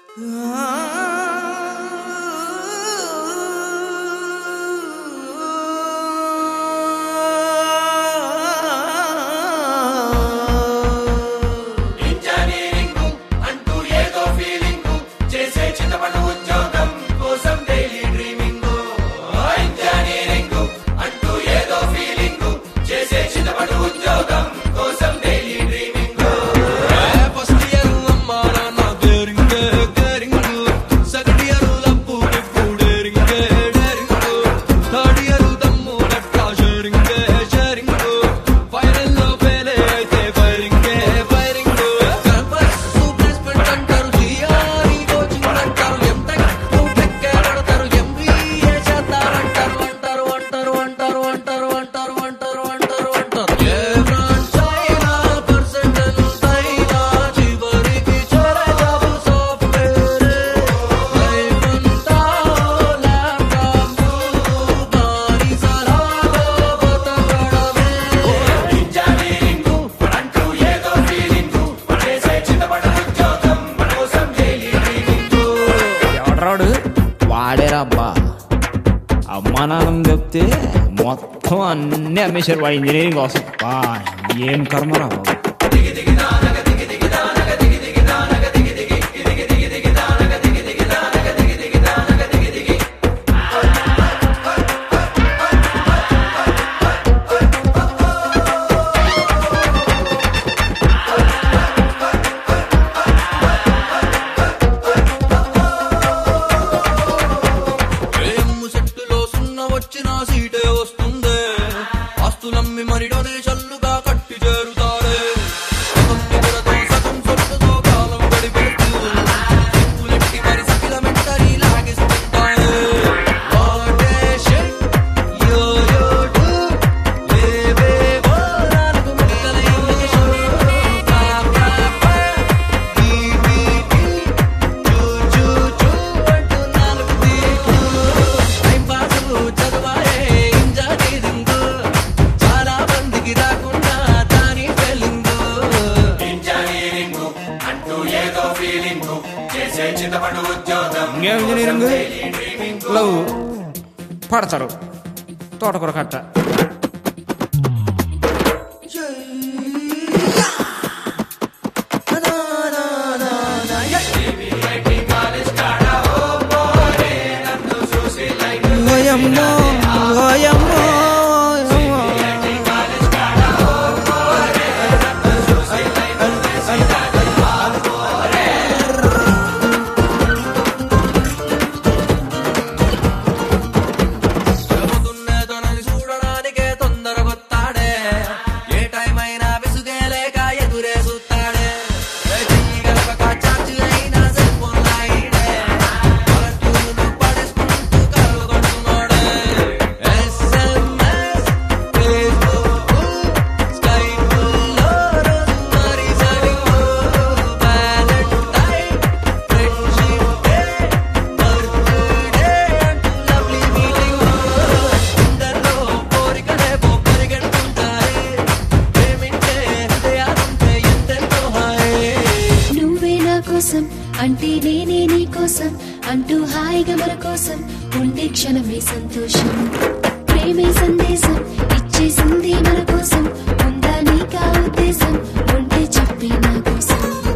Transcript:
Engineering అంటూ ఏదో feeling చేసే చింతపండు ఉద్యోగం కోసం డైలీ డ్రీమింగ్ ఇంజనీరింగ్ అంటూ ఏదో ఫీలింగ్ చేసే చింతపండు ఉద్యోగం కోసం డైలీ డ్రీమింగ్ ఫస్ట్ ఇయర్ అమ్మా నాన్న డేరింగ్ డేరింగ్ సెకండ్ ఇయర్ లప్పు గిప్పు డేరింగ్ డేరింగ్ థర్డ్ ఇయర్ దమ్ము నట్ట షేరింగ్ షేరింగ్ ఫైనల్ లో ఫెయిల్ అయితే ఫైరింగ్ ఫైరింగ్ క్యాంపస్ ప్లేస్మెంట్ అంటారు జిఆర్ఈ కోచింగ్ అంటారు ఎంటెక్ టెక్ కొడతారు ఎంబీఏ చేస్తారంటారు అంటారు అంటారు అంటారు అంటారు అంటారు అంటారు అంటారు అంటారు ఏ బ్రాంచ్ అయినా పర్సెంట్ ఎంతైనా చివరికి చేరే జాబ్ సాఫ్ట్వేర్ లైఫ్ అంతా ల్యాప్టాప్ బానిసలాగా బతకడమే ఇంజనీరింగ్ అంటూ ఏదో ఫీలింగ్ చేసే చింతపడ్డ ఉద్యోగం కోసం డైలీ డ్రీమింగ్ ఎవడరాడు వాడేరా అబ్బా అమ్మా నాన్న చెప్తే మొత్తం అన్ని అమ్మేశారు వాడు ఇంజనీరింగ్ కోసం బా ఏం కర్మరా బాబు ఏమ్ము సెట్టులో సున్న వచ్చిన సీటే వస్తుందే ఆస్తులమ్మి మరి డొనేషన్లుగా కట్టి చేరుతారే సగం నిధులతో సగం సొట్టుతో కాలం గడిపేస్తూ చెప్పులెట్టి మరి సకిలమెంటరీ లాగేస్తుంటారే వాటే షిట్ యో యో డు లేవేవో నాలుగు ముక్కల ఇంగ్లీషు క్లాప్ క్లాప్ ఈటీటీ చూ చూ చూ అంటూ నాలుగు తీర్లు టైం పాస్ చదవాలే ఇంజనీరింగ్ చాలా మందికి రాకుండా దాని ఫెయిలింగ్ ఇంజనీరింగ్ అంటూ ఏదో ఫీలింగ్ చేసే చింతపండు ఉద్యోగం ఇంకేం ఇంజనీరింగ్ లవ్ పడతారు తోటకూర కట్ట ఓయమ్మో, ఓయమ్మో, ఓయమ్మో. చెబుతున్నే తనని చూడడానికే తొందరగొత్తాడే ఏ టైం అయినా విసుగే లేక ఎదురే చూస్తాడే ఏ చెయ్యి గలపక చార్జ్ అయినా సెల్ ఫోన్ లైడే పలటూరును పడేసుకుంటూ కలలు కొడుతున్నాడే ఎస్ఎంఎస్ ఫేస్బుక్ స్కైపుల్లో రోజువారీ setting Valentine friendship day birthday అంటూ లవ్లీ మీటింగ్ అందరిలో కోరికలేవో పరిగెడుతుంటాయి ప్రేమించే హృదయాలుంటే ఎంతెంతో హాయ్ నువ్వే నా కోసం అంటే నేనే నీ కోసం అంటూ హాయిగా మన కోసం ఉండే క్షణమే సంతోషం ప్రేమే సందేశం ఇచ్చేసింది మన కోసం ఉందా నీకా ఉద్దేశం ఉంటే చెప్పే నా కోసం